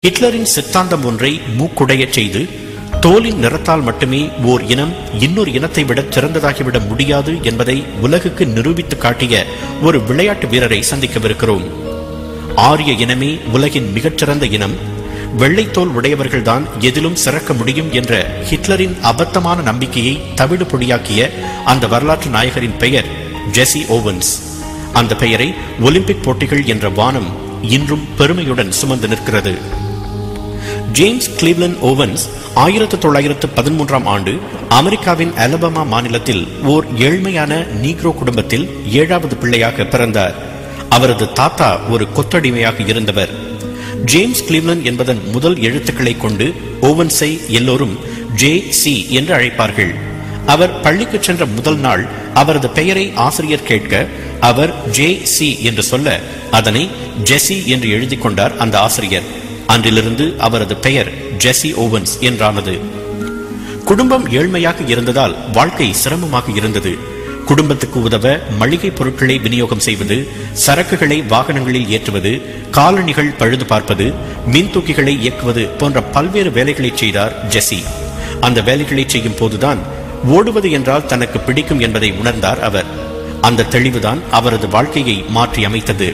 ஹிட்லரின் சித்தாந்தம் ஒன்றை மூக்குடையச் செய்து தோலின் நிறத்தால் மட்டுமே ஓர் இனம் இன்னொரு இனத்தை விட சிறந்ததாகிவிட முடியாது என்பதை உலகுக்கு நிரூபித்து காட்டிய ஒரு விளையாட்டு வீரரை சந்திக்கவிருக்கிறோம் ஆரிய இனமே உலகின் மிகச்சிறந்த இனம் வெள்ளைத்தோல் உடையவர்கள்தான் எதிலும் சிறக்க முடியும் என்ற ஹிட்லரின் அபத்தமான நம்பிக்கையை தவிடு பொடியாக்கிய அந்த வரலாற்று நாயகரின் பெயர் ஜெசி ஓவன்ஸ் அந்த பெயரை ஒலிம்பிக் போட்டிகள் என்ற வானம் இன்றும் பெருமையுடன் சுமந்து நிற்கிறது ஜேம்ஸ் கிளீவ்லன் ஓவன்ஸ் ஆயிரத்து தொள்ளாயிரத்து பதிமூன்றாம் ஆண்டு அமெரிக்காவின் அலபாமா மாநிலத்தில் ஓர் ஏழ்மையான நீக்ரோ குடும்பத்தில் ஏழாவது பிள்ளையாக பிறந்தார் அவரது தாத்தா ஒரு கொத்தடிமையாக இருந்தவர் ஜேம்ஸ் கிளீவ்லன் என்பதன் முதல் எழுத்துக்களை கொண்டு ஓவன்ஸை எல்லோரும் ஜே சி என்று அழைப்பார்கள் அவர் பள்ளிக்கு சென்ற முதல் நாள் அவரது பெயரை ஆசிரியர் கேட்க அவர் ஜே சி என்று சொல்ல அதனை ஜெசி என்று எழுதி கொண்டார் அந்த ஆசிரியர் அன்றிலிருந்து அவரது பெயர் ஜெசி ஓவன்ஸ் என்றானது குடும்பம் ஏழ்மையாக இருந்ததால் வாழ்க்கை சிரமமாக இருந்தது குடும்பத்துக்கு உதவ மளிகை பொருட்களை விநியோகம் செய்வது சரக்குகளை வாகனங்களில் ஏற்றுவது காலணிகள் பழுது பார்ப்பது மின்தூக்கிகளை இயக்குவது போன்ற பல்வேறு வேலைகளை செய்தார் ஜெசி அந்த வேலைகளை செய்யும் போதுதான் ஓடுவது என்றால் தனக்கு பிடிக்கும் என்பதை உணர்ந்தார் அவர் அந்த தெளிவுதான் அவரது வாழ்க்கையை மாற்றி அமைத்தது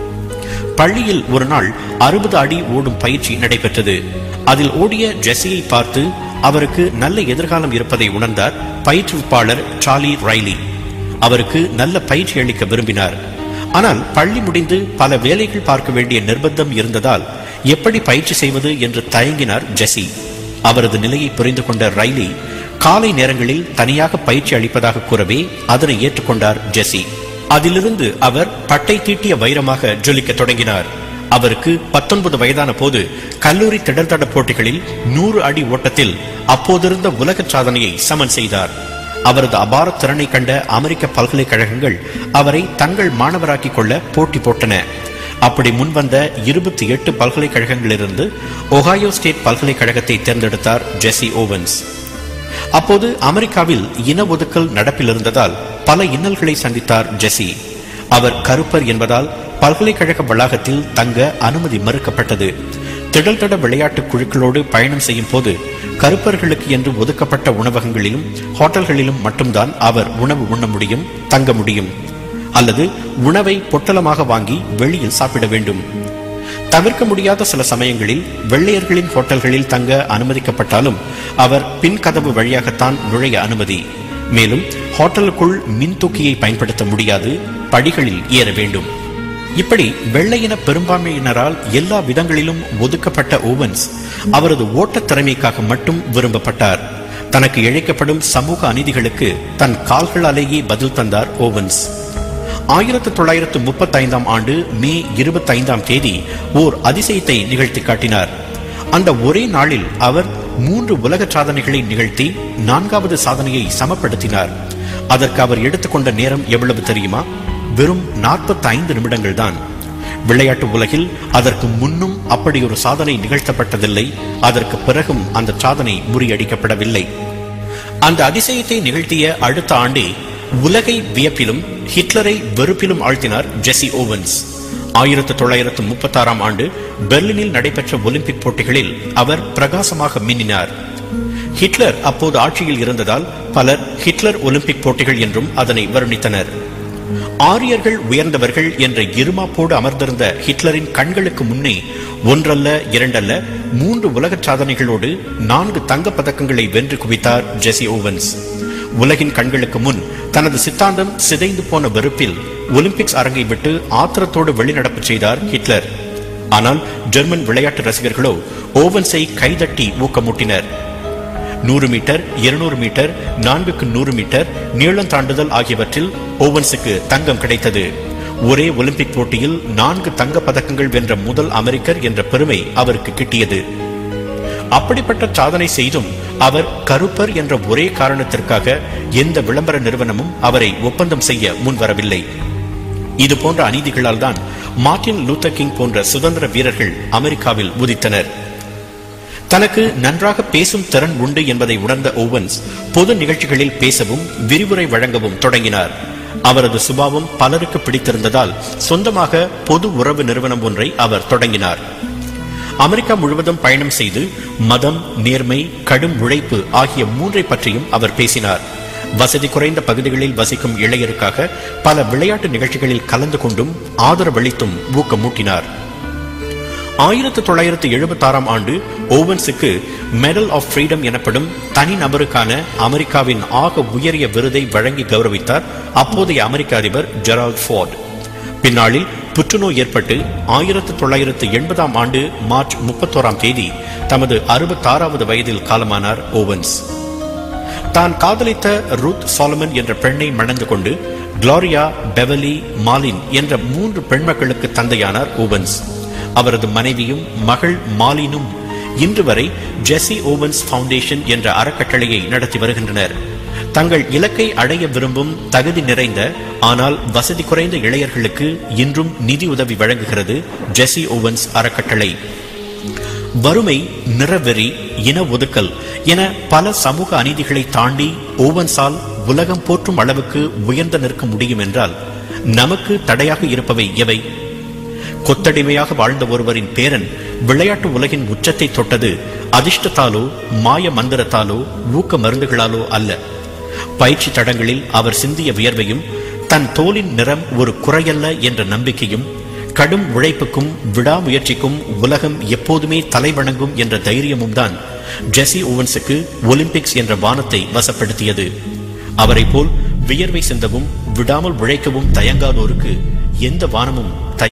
பள்ளியில் ஒரு நாள் அறுபது அடி ஓடும் பயிற்சி நடைபெற்றது அதில் ஓடிய ஜெஸியை பார்த்து அவருக்கு நல்ல எதிர்காலம் இருப்பதை உணர்ந்தார் பயிற்றுவிப்பாளர் சார்லி ரைலி அவருக்கு நல்ல பயிற்சி அளிக்க விரும்பினார் ஆனால் பள்ளி முடிந்து பல வேலைகள் பார்க்க வேண்டிய நிர்பந்தம் இருந்ததால் எப்படி பயிற்சி செய்வது என்று தயங்கினார் ஜெஸி அவரது நிலையை புரிந்து கொண்ட ரைலி காலை நேரங்களில் தனியாக பயிற்சி அளிப்பதாக கூறவே அதனை ஏற்றுக்கொண்டார் ஜெஸி அதிலிருந்து அவர் பட்டை தீட்டிய வைரமாக ஜொலிக்க தொடங்கினார் அவருக்கு பத்தொன்பது வயதான போது கல்லூரி திடல்தட போட்டிகளில் நூறு அடி ஓட்டத்தில் அப்போதிருந்த உலக சாதனையை சமன் செய்தார் அவரது அபார திறனை கண்ட அமெரிக்க பல்கலைக்கழகங்கள் அவரை தங்கள் மாணவராக்கிக் கொள்ள போட்டி போட்டன அப்படி முன்வந்த இருபத்தி எட்டு பல்கலைக்கழகங்களிலிருந்து ஒகாயோ ஸ்டேட் பல்கலைக்கழகத்தை தேர்ந்தெடுத்தார் ஜெசி ஓவன்ஸ் அப்போது அமெரிக்காவில் இன ஒதுக்கல் நடப்பில் இருந்ததால் பல இன்னல்களை சந்தித்தார் ஜெசி அவர் கருப்பர் என்பதால் பல்கலைக்கழக வளாகத்தில் தங்க அனுமதி மறுக்கப்பட்டது திடல்தட விளையாட்டு குழுக்களோடு பயணம் செய்யும் போது கருப்பர்களுக்கு என்று ஒதுக்கப்பட்ட உணவகங்களிலும் ஹோட்டல்களிலும் மட்டும்தான் அவர் உணவு உண்ண முடியும் தங்க முடியும் அல்லது உணவை பொட்டலமாக வாங்கி வெளியில் சாப்பிட வேண்டும் தவிர்க்க முடியாத சில சமயங்களில் வெள்ளையர்களின் ஹோட்டல்களில் தங்க அனுமதிக்கப்பட்டாலும் அவர் பின் கதவு வழியாகத்தான் நுழைய அனுமதி மேலும் ஹோட்டலுக்குள் மின்தூக்கியை பயன்படுத்த முடியாது படிகளில் ஏற வேண்டும் இப்படி வெள்ளையின பெரும்பான்மையினரால் எல்லா விதங்களிலும் ஒதுக்கப்பட்ட ஓவன்ஸ் அவரது ஓட்டத் திறமைக்காக மட்டும் விரும்பப்பட்டார் தனக்கு இழைக்கப்படும் சமூக அநீதிகளுக்கு தன் கால்களாலேயே பதில் தந்தார் ஓவன்ஸ் ஆயிரத்து தொள்ளாயிரத்து முப்பத்தைந்தாம் ஆண்டு மே இருபத்தைந்தாம் தேதி ஓர் அதிசயத்தை நிகழ்த்தி காட்டினார் அந்த ஒரே நாளில் அவர் மூன்று உலக சாதனைகளை நிகழ்த்தி நான்காவது சாதனையை சமப்படுத்தினார் அதற்கு அவர் எடுத்துக்கொண்ட நேரம் எவ்வளவு தெரியுமா வெறும் 45 நிமிடங்கள் தான் விளையாட்டு உலகில் அதற்கு முன்னும் அப்படி ஒரு சாதனை நிகழ்த்தப்பட்டதில்லை அதற்கு பிறகும் அந்த சாதனை முறியடிக்கப்படவில்லை அந்த அதிசயத்தை நிகழ்த்திய அடுத்த ஆண்டே உலகை வியப்பிலும் ஹிட்லரை வெறுப்பிலும் ஆழ்த்தினார் ஜெசி ஓவன்ஸ் ஆயிரத்து தொள்ளாயிரத்து முப்பத்தாறாம் ஆண்டு பெர்லினில் நடைபெற்ற ஒலிம்பிக் போட்டிகளில் அவர் பிரகாசமாக மின்னினார் ஹிட்லர் அப்போது ஆட்சியில் இருந்ததால் பலர் ஹிட்லர் ஒலிம்பிக் போட்டிகள் என்றும் அதனை வருணித்தனர் ஆரியர்கள் உயர்ந்தவர்கள் என்ற இருமாப்போடு அமர்ந்திருந்த ஹிட்லரின் கண்களுக்கு முன்னே ஒன்றல்ல இரண்டல்ல மூன்று உலக சாதனைகளோடு நான்கு தங்கப் பதக்கங்களை வென்று குவித்தார் ஜெசி ஓவன்ஸ் உலகின் கண்களுக்கு முன் தனது சித்தாந்தம் சிதைந்து போன வெறுப்பில் ஒலிம்பிக்ஸ் அரங்கை விட்டு ஆத்திரத்தோடு வெளிநடப்பு செய்தார் ஹிட்லர் ஆனால் ஜெர்மன் விளையாட்டு ரசிகர்களோ ஓவன்ஸை கைதட்டி ஊக்கமூட்டினர் நூறு மீட்டர் இருநூறு மீட்டர் நான்குக்கு நூறு மீட்டர் நீளம் தாண்டுதல் ஆகியவற்றில் ஓவன்ஸுக்கு தங்கம் கிடைத்தது ஒரே ஒலிம்பிக் போட்டியில் நான்கு தங்க பதக்கங்கள் வென்ற முதல் அமெரிக்கர் என்ற பெருமை அவருக்கு கிட்டியது அப்படிப்பட்ட சாதனை செய்தும் அவர் கருப்பர் என்ற ஒரே காரணத்திற்காக எந்த விளம்பர நிறுவனமும் அவரை ஒப்பந்தம் செய்ய முன்வரவில்லை இது போன்ற அநீதிகளால் தான் மார்ட்டின் லூத்தர் கிங் போன்ற சுதந்திர வீரர்கள் அமெரிக்காவில் உதித்தனர் தனக்கு நன்றாக பேசும் திறன் உண்டு என்பதை உணர்ந்த ஓவன்ஸ் பொது நிகழ்ச்சிகளில் பேசவும் விரிவுரை வழங்கவும் தொடங்கினார் அவரது சுபாவம் பலருக்கு பிடித்திருந்ததால் சொந்தமாக பொது உறவு நிறுவனம் ஒன்றை அவர் தொடங்கினார் அமெரிக்கா முழுவதும் பயணம் செய்து மதம் நேர்மை கடும் உழைப்பு ஆகிய மூன்றை பற்றியும் அவர் பேசினார் வசதி குறைந்த பகுதிகளில் வசிக்கும் இளையருக்காக பல விளையாட்டு நிகழ்ச்சிகளில் கலந்து கொண்டும் ஆதரவளித்தும் ஊக்கமூட்டினார் ஆயிரத்து தொள்ளாயிரத்து எழுபத்தாறாம் ஆண்டு ஓவன்ஸுக்கு மெடல் ஆஃப் ஃப்ரீடம் எனப்படும் தனிநபருக்கான அமெரிக்காவின் ஆக உயரிய விருதை வழங்கி கௌரவித்தார் அப்போதைய அமெரிக்க அதிபர் ஜெரால்ட் ஃபோர்ட் பின்னாளில் புற்றுநோய் ஏற்பட்டு ஆயிரத்து தொள்ளாயிரத்து எண்பதாம் ஆண்டு மார்ச் முப்பத்தோராம் தேதி தமது அறுபத்தாறாவது வயதில் காலமானார் ஓவன்ஸ் தான் காதலித்த ரூத் சாலமன் என்ற பெண்ணை மணந்து கொண்டு குளோரியா பெவலி மாலின் என்ற மூன்று பெண் மக்களுக்கு தந்தையானார் ஓவன்ஸ் அவரது மனைவியும் மகள் மாலினும் இன்று வரை ஜெசி ஓவன்ஸ் ஃபவுண்டேஷன் என்ற அறக்கட்டளையை நடத்தி வருகின்றனர் தங்கள் இலக்கை அடைய விரும்பும் தகுதி நிறைந்த ஆனால் வசதி குறைந்த இளையர்களுக்கு இன்றும் நிதி உதவி வழங்குகிறது ஜெசி ஓவன்ஸ் அறக்கட்டளை வறுமை நிறவெறி இன ஒதுக்கல் என பல சமூக அநீதிகளை தாண்டி ஓவன்ஸால் உலகம் போற்றும் அளவுக்கு உயர்ந்து நிற்க முடியும் என்றால் நமக்கு தடையாக இருப்பவை எவை கொத்தடிமையாக வாழ்ந்த ஒருவரின் பேரன் விளையாட்டு உலகின் உச்சத்தை தொட்டது அதிர்ஷ்டத்தாலோ மாய மந்திரத்தாலோ ஊக்க மருந்துகளாலோ அல்ல பயிற்சி தடங்களில் அவர் சிந்திய வியர்வையும் தன் தோலின் நிறம் ஒரு குறையல்ல என்ற நம்பிக்கையும் கடும் உழைப்புக்கும் விடாமுயற்சிக்கும் உலகம் எப்போதுமே தலைவணங்கும் என்ற தைரியமும் தான் ஜெசி ஓவன்ஸுக்கு ஒலிம்பிக்ஸ் என்ற வானத்தை வசப்படுத்தியது அவரை போல் வியர்வை சிந்தவும் விடாமல் உழைக்கவும் தயங்காதோருக்கு எந்த வானமும்